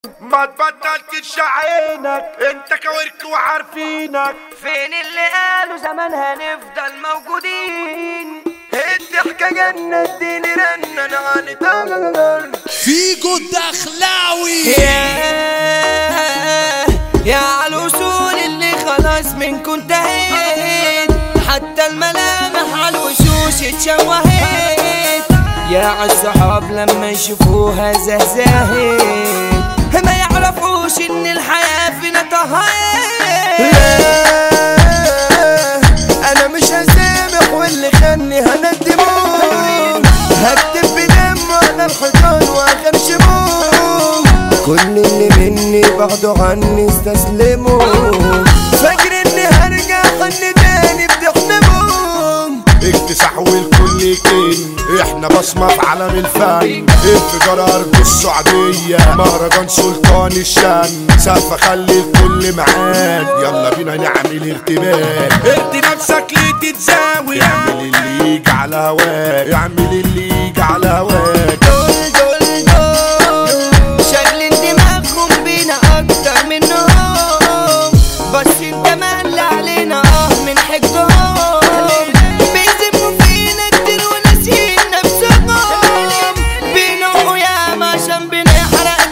ما تبطلتش عينك انت كورك وعارفينك فين اللي قالوا زمان هنفضل موجودين الضحكة جنة اديني رنة انا هنتقل فيجو الدخلاوي يا يا على الوصول اللي خلاص منكم انتهيت حتى الملامح على الوشوش اتشوهت يا عالصحاب لما يشوفوها زهزهت ما يعرفوش ان الحياة فينا طهيت انا مش هسامح واللي خاني هندمه هكتب بدم على الحيطان واخرشمه كل اللي مني بعدوا عني استسلموا فاكر اني هرجع حن تاني بتحلموا اكتساح والكل كين احنا بصمة في عالم الفن انفجار ارض السعودية مهرجان سلطان الشن سقف خلي الكل معاك يلا بينا نعمل ارتباك ارضي نفسك ليه تتزاوي اعمل اللي يجي على هواك اعمل اللي يجي على هواك دول دول دول شاغلين دماغهم بينا اكتر منهم بس انت مال علينا اه من حقدهم بيذموا فينا كتير وناسين نفسهم بينقوا ياما عشان بنحرق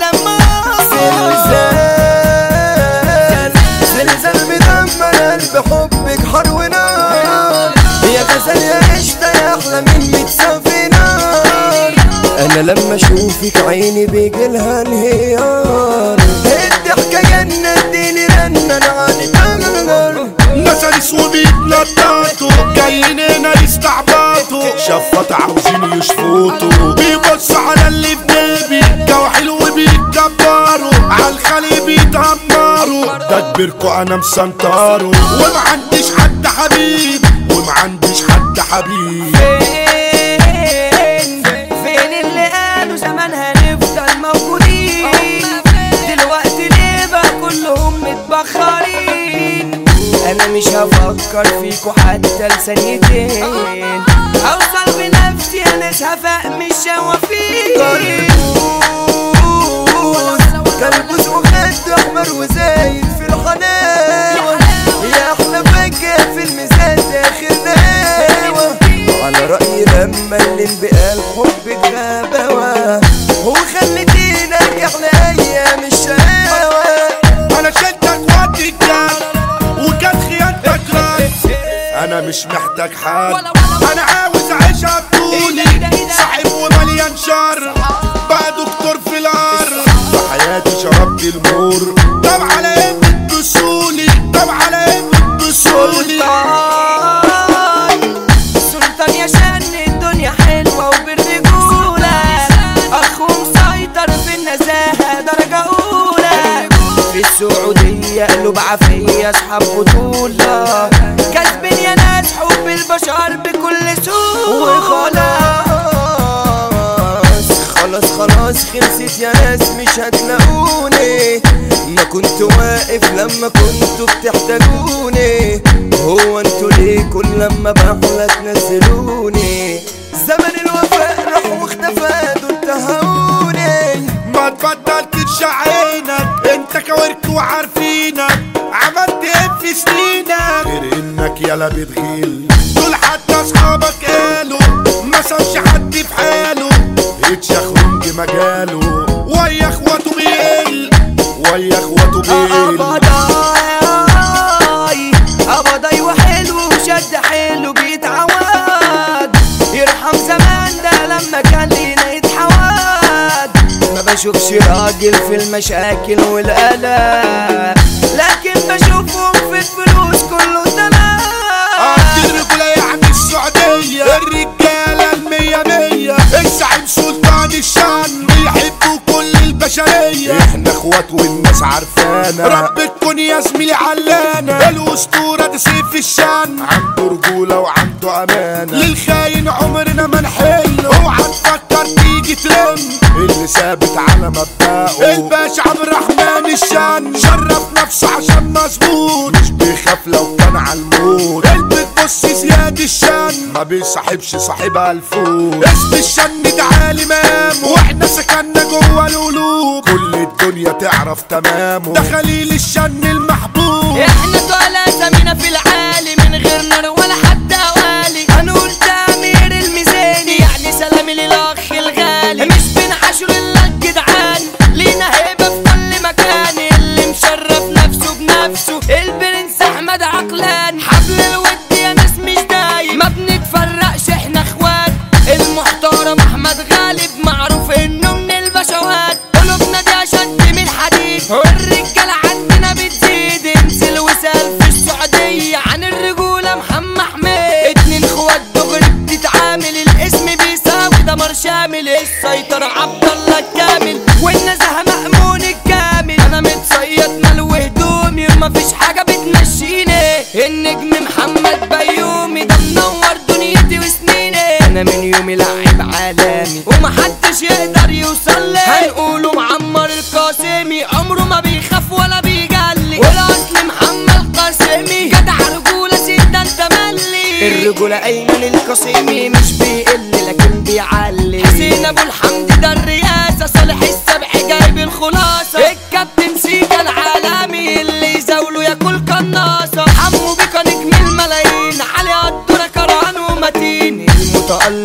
دمهم زلزال مدمر قلب حبك حر ونار يا غزال يا قشطة يا أحلى من ميت صافي نار أنا لما أشوفك عيني بيجي لها انهيار الضحكة جنة اديني رنة أنا عنتقر ناس وبيتنططوا جايين هنا يستعبطوا شفط عاوزين يشفطوا بيبصوا على اللي في جيبي جو حلو بيتكبروا عالخلي بيتهمروا ده كبيركوا انا مسنطره وما عنديش حد حبيب وما عنديش حد حبيب فين فين اللي قالوا زمان هنفضل موجودين دلوقتي ليه بقى كلهم متبخرين انا مش هفكر فيكوا حتى لثانيتين اوصل بنفسي انا هفق مش شوافين كلبس وخد احمر وزايد في الحلاوه يا احلى فجاه في الميزان اخر ناوه على رايي لما اللي بقى الحب غابوه وخليتينا احلى ايام الشقاوه انا شلتك وقت الجد وكان خيانتك رد انا مش محتاج حد انا عاوز اعيشها بطولي صاحب ومليان شر بقى دكتور في الارض في حياتي شربت المر طب على ايه بتبصولي طب على ايه بتبصولي سلطان سلطان يا شن الدنيا حلوة وبالرجولة أخو مسيطر في النزاهة درجة أولى في السعودية قلوب عافية أصحاب بطولة كسبين يا ناس حب البشر بكل سهولة خلاص خلاص خلاص خلصت يا ناس مش هتلاقوني ما كنت واقف لما كنتوا بتحتاجوني هو انتوا ليه كل لما بحلى تنزلوني زمن الوفاء راح واختفى دول انتهوني ما تبطلتش عينك انت كورك وعارفينك عملت ايه في سنينك غير انك يلا بتغيل دول حتى اصحابك قالوا ما صارش حد في حاله اتشخرنج مجاله ويا اخواته بيقل ويا اخواته بيقل أبضاي أبضاي وحلو وشد حلو بيتعود يرحم زمان ده لما كان لينا يتحود ما بشوفش راجل في المشاكل والقلق لكن بشوفهم في الفلوس كله دلع قد الرجولة يعني السعودية الرجالة المية مية الزعيم سلطان الشان بيحبوا كل البشرية احنا اخوات والناس عارفانا رب تكون يا زميلي علانة الاسطورة ده سيف الشان عنده رجولة وعنده امانة للخاين عمرنا ما نحل اوعى تفكر تيجي ترن اللي ثابت على مبدأه الباشا عبد الرحمن الشان شرف نفسه عشان مظبوط مش بيخاف لو كان على الموت البيت بص زياد الشن ما بيصاحبش صاحبها الفوق اسم الشن ده عالي مام واحنا سكننا جوه القلوب كل الدنيا تعرف تمامه ده خليل الشن المحبوب احنا طالع سمينا في العالي من غير نار ولا حتى والي هنقول تامير الميزاني يعني سلامي للاخ الغالي مش بنحشر الا الجدعان لينا هيبه في كل مكان اللي مشرف نفسه بنفسه البرنس احمد عقلان حبل الود يا ناس مش دايم ما بنتفرقش احنا اخوات المحترم احمد غالب معروف انه من البشوات قلوبنا دي اشد من الحديد والرجاله عندنا بتزيد انزل وسال في السعوديه عن الرجوله محمد حميد اتنين اخوات دغري بتتعامل الاسم بيساوي دمر شامل السيطره عبد الله الكامل والنزهه مأمون الكامل انا متصيد مال وهدومي ومفيش حاجه بتمشيني النجم محمد بيومي ده منور دنيتي وسنيني انا من يومي لاعب عالمي ومحدش يقدر يوصل لي هنقوله معمر القاسمي عمره ما بيخاف ولا بيجلي والاصل محمد قاسمي جدع رجوله سيدا انت ملي الرجوله ايمن القاسمي مش بيقل لكن بيعلي حسين ابو الحمد ده الرئاسه صالح السبع جايب الخلاصه الكابتن سيكا العالمي اللي يزاوله ياكل قناصه حمو بيكا نجم الملايين علي قدره كرهان ومتين المتألق